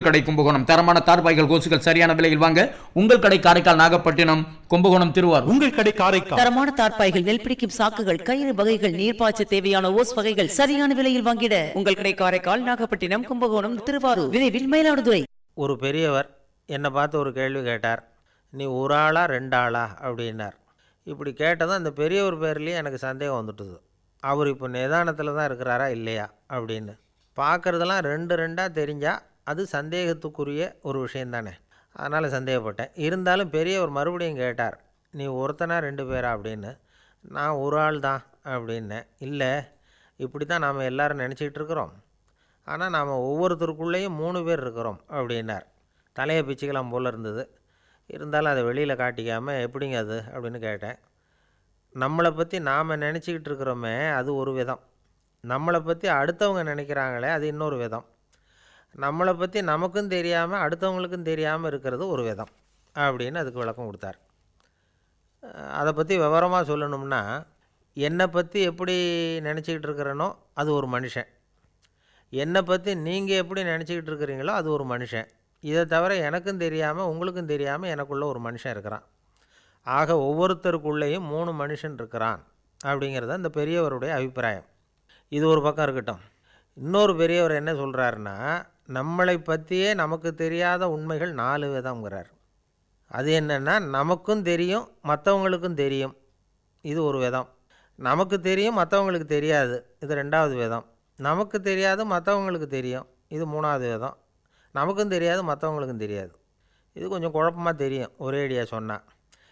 கடை கும்பகோணம் தரமான தார்பாய்கள் கோசுகள் சரியான விலையில் வாங்க உங்கள் கடை காரைக்கால் நாகப்பட்டினம் கும்பகோணம் திருவாரூர் உங்கள் கடை காரைக்கால் தரமான தார்ப்பாய்கள் நெல் பிடிக்கும் சாக்குகள் கயிறு வகைகள் நீர்ப்பாய்ச்ச தேவையான ஓஸ் வகைகள் சரியான விலையில் வாங்கிட உங்கள் கடை காரைக்கால் நாகப்பட்டினம் கும்பகோணம் திருவாரூர் விரைவில் மயிலாடுதுறை ஒரு பெரியவர் என்னை பார்த்து ஒரு கேள்வி கேட்டார் நீ ஒரு ஆளா ரெண்டு ஆளா அப்படின்னார் இப்படி கேட்டதும் அந்த பெரியவர் பேர்லேயே எனக்கு சந்தேகம் வந்துட்டுது அவர் இப்போ நிதானத்தில் தான் இருக்கிறாரா இல்லையா அப்படின்னு பார்க்குறதெல்லாம் ரெண்டு ரெண்டாக தெரிஞ்சால் அது சந்தேகத்துக்குரிய ஒரு விஷயந்தானே அதனால் சந்தேகப்பட்டேன் இருந்தாலும் பெரியவர் மறுபடியும் கேட்டார் நீ ஒருத்தனா ரெண்டு பேரா அப்படின்னு நான் ஒரு ஆள் தான் அப்படின்னேன் இல்லை இப்படி தான் நாம் எல்லாரும் நினச்சிக்கிட்டு இருக்கிறோம் ஆனால் நாம் ஒவ்வொருத்தருக்குள்ளேயும் மூணு பேர் இருக்கிறோம் அப்படின்னார் தலையை பிச்சுக்கலாம் போல் இருந்தது இருந்தாலும் அதை வெளியில் காட்டிக்காமல் எப்படிங்க அது அப்படின்னு கேட்டேன் நம்மளை பற்றி நாம் நினச்சிக்கிட்டு இருக்கிறோமே அது ஒரு விதம் நம்மளை பற்றி அடுத்தவங்க நினைக்கிறாங்களே அது இன்னொரு விதம் நம்மளை பற்றி நமக்கும் தெரியாமல் அடுத்தவங்களுக்கும் தெரியாமல் இருக்கிறது ஒரு விதம் அப்படின்னு அதுக்கு விளக்கம் கொடுத்தார் அஹ் அதை பற்றி விவரமாக சொல்லணும்னா என்னை பற்றி எப்படி நினச்சிக்கிட்டு இருக்கிறேனோ அது ஒரு மனுஷன் என்னை பற்றி நீங்கள் எப்படி நினச்சிக்கிட்டு இருக்கிறீங்களோ அது ஒரு மனுஷன் இதை தவிர எனக்கும் தெரியாமல் உங்களுக்கும் தெரியாமல் எனக்குள்ள ஒரு மனுஷன் இருக்கிறான் ஆக ஒவ்வொருத்தருக்குள்ளேயும் மூணு மனுஷன் இருக்கிறான் அப்படிங்கிறது அந்த பெரியவருடைய அபிப்பிராயம் இது ஒரு பக்கம் இருக்கட்டும் இன்னொரு பெரியவர் என்ன சொல்கிறாருன்னா நம்மளை பற்றியே நமக்கு தெரியாத உண்மைகள் நாலு விதம்ங்கிறார் அது என்னென்னா நமக்கும் தெரியும் மற்றவங்களுக்கும் தெரியும் இது ஒரு விதம் நமக்கு தெரியும் மற்றவங்களுக்கு தெரியாது இது ரெண்டாவது விதம் நமக்கு தெரியாது மற்றவங்களுக்கு தெரியும் இது மூணாவது விதம் நமக்கும் தெரியாது மற்றவங்களுக்கும் தெரியாது இது கொஞ்சம் குழப்பமாக தெரியும் ஒரேடியாக சொன்னால்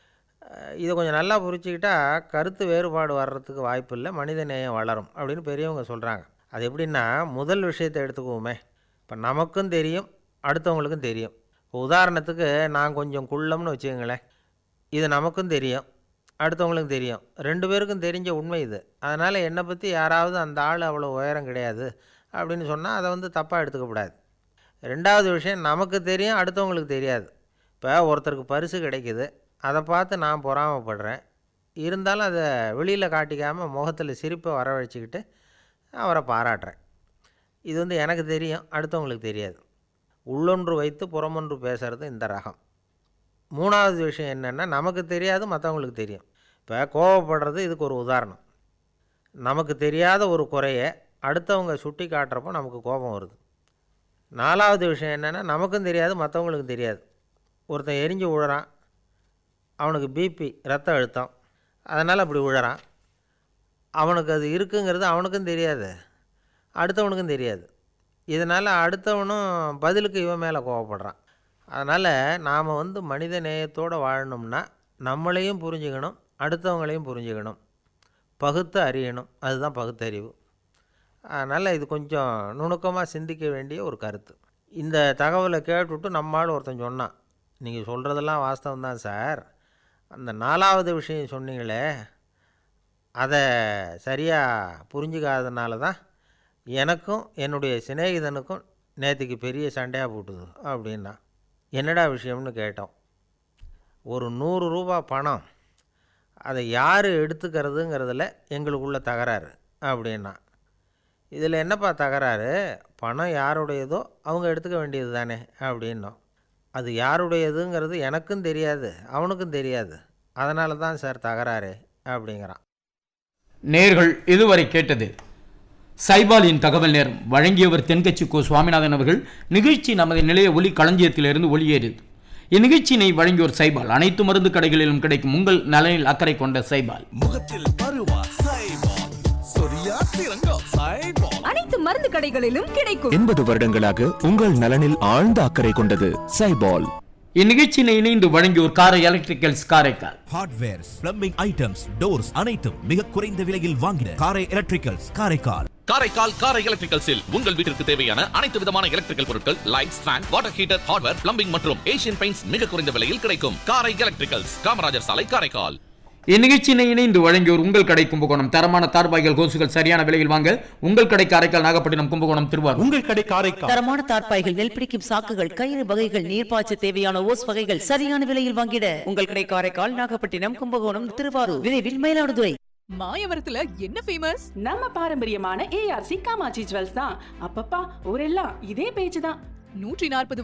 இதை கொஞ்சம் நல்லா புரிச்சுக்கிட்டா கருத்து வேறுபாடு வர்றதுக்கு வாய்ப்பு இல்லை மனித நேயம் வளரும் அப்படின்னு பெரியவங்க சொல்கிறாங்க அது எப்படின்னா முதல் விஷயத்தை எடுத்துக்குவோமே இப்போ நமக்கும் தெரியும் அடுத்தவங்களுக்கும் தெரியும் இப்போ உதாரணத்துக்கு நான் கொஞ்சம் குள்ளம்னு வச்சுக்கோங்களேன் இது நமக்கும் தெரியும் அடுத்தவங்களுக்கும் தெரியும் ரெண்டு பேருக்கும் தெரிஞ்ச உண்மை இது அதனால் என்னை பற்றி யாராவது அந்த ஆள் அவ்வளோ உயரம் கிடையாது அப்படின்னு சொன்னால் அதை வந்து தப்பாக எடுத்துக்கக்கூடாது ரெண்டாவது விஷயம் நமக்கு தெரியும் அடுத்தவங்களுக்கு தெரியாது இப்போ ஒருத்தருக்கு பரிசு கிடைக்குது அதை பார்த்து நான் பொறாமப்படுறேன் இருந்தாலும் அதை வெளியில் காட்டிக்காமல் முகத்தில் சிரிப்பை வரவழைச்சிக்கிட்டு அவரை பாராட்டுறேன் இது வந்து எனக்கு தெரியும் அடுத்தவங்களுக்கு தெரியாது உள்ளொன்று வைத்து புறமொன்று பேசுகிறது இந்த ரகம் மூணாவது விஷயம் என்னென்னா நமக்கு தெரியாது மற்றவங்களுக்கு தெரியும் இப்போ கோவப்படுறது இதுக்கு ஒரு உதாரணம் நமக்கு தெரியாத ஒரு குறையை அடுத்தவங்க சுட்டி காட்டுறப்போ நமக்கு கோபம் வருது நாலாவது விஷயம் என்னென்னா நமக்கும் தெரியாது மற்றவங்களுக்கும் தெரியாது ஒருத்தன் எரிஞ்சு விழுறான் அவனுக்கு பிபி ரத்த அழுத்தம் அதனால் அப்படி விழுறான் அவனுக்கு அது இருக்குங்கிறது அவனுக்கும் தெரியாது அடுத்தவனுக்கும் தெரியாது இதனால் அடுத்தவனும் பதிலுக்கு இவன் மேலே கோவப்படுறான் அதனால் நாம் வந்து மனித நேயத்தோடு வாழணும்னா நம்மளையும் புரிஞ்சுக்கணும் அடுத்தவங்களையும் புரிஞ்சுக்கணும் பகுத்து அறியணும் அதுதான் பகுத்தறிவு அதனால் இது கொஞ்சம் நுணுக்கமாக சிந்திக்க வேண்டிய ஒரு கருத்து இந்த தகவலை கேட்டுவிட்டு நம்மால் ஒருத்தன் சொன்னான் நீங்கள் சொல்கிறதெல்லாம் வாஸ்தவம் தான் சார் அந்த நாலாவது விஷயம் சொன்னீங்களே அதை சரியாக புரிஞ்சுக்காதனால தான் எனக்கும் என்னுடைய சிநேகிதனுக்கும் நேற்றுக்கு பெரிய சண்டையாக போட்டுது அப்படின்னா என்னடா விஷயம்னு கேட்டோம் ஒரு நூறு ரூபா பணம் அதை யார் எடுத்துக்கிறதுங்கிறதுல எங்களுக்குள்ள தகராறு அப்படின்னா இதில் என்னப்பா தகராறு பணம் யாருடையதோ அவங்க எடுத்துக்க வேண்டியது தானே அப்படின்னோம் அது யாருடையதுங்கிறது எனக்கும் தெரியாது அவனுக்கும் தெரியாது அதனால தான் சார் தகராறு அப்படிங்கிறான் நேர்கள் இதுவரை கேட்டது சைபாலின் தகவல் நேரம் வழங்கியவர் தென்கட்சி கோ சுவாமிநாதன் அவர்கள் நிகழ்ச்சி நமது நிலைய ஒலி களஞ்சியத்திலிருந்து ஒளியேறியது இந்நிகழ்ச்சியினை வழங்கியோர் சைபால் அனைத்து மருந்து கடைகளிலும் கிடைக்கும் உங்கள் நலனில் அக்கறை கொண்ட சைபால் முகத்தில் பருவா சைபால் சொரியா சிறங்கம் சைபால் அனைத்து மருந்து கடைகளிலும் கிடைக்கும் எண்பது வருடங்களாக உங்கள் நலனில் ஆழ்ந்த அக்கறை கொண்டது சைபால் இந்நிகழ்ச்சியினை இணைந்து வழங்கியோர் Karai electricals Karaikal hardwares plumbing items doors அனைத்தும் மிக குறைந்த விலையில் வாங்கின காரை எலக்ட்ரிக்கல்ஸ் காரைக்கால் காரைக்கால் காரை எலக்ட்ரிக்கல்ஸில் உங்கள் வீட்டிற்கு தேவையான அனைத்து விதமான எலக்ட்ரிக்கல் பொருட்கள் lights fan water heater hardware plumbing மற்றும் ஏசியன் பெயிண்ட்ஸ் மிக குறைந்த விலையில் கிடைக்கும் காரை எலக்ட்ரிக்கல்ஸ் காமராஜர் சாலை காரைக்கால் இந்நிகழ்ச்சியினை இணைந்து வழங்கியோர் உங்கள் கடை கும்பகோணம் தரமான தார்பாய்கள் கோசுகள் சரியான விலையில் வாங்க உங்கள் கடை காரைக்கால் நாகப்பட்டினம் கும்பகோணம் திருவாரூர் உங்கள் கடை காரைக்கால் தரமான தார்ப்பாய்கள் நெல் பிடிக்கும் சாக்குகள் கயிறு வகைகள் நீர்ப்பாய்ச்ச தேவையான ஓஸ் வகைகள் சரியான விலையில் வாங்கிட உங்கள் கடை காரைக்கால் நாகப்பட்டினம் கும்பகோணம் திருவாரூர் விரைவில் மயிலாடுதுறை மாயவரத்துல என்ன ஃபேமஸ் நம்ம பாரம்பரியமான ஏஆர்சி காமாட்சி ஜுவல்ஸ் தான் அப்பப்பா ஊரெல்லாம் இதே பேச்சு தான் நூற்றி நாற்பது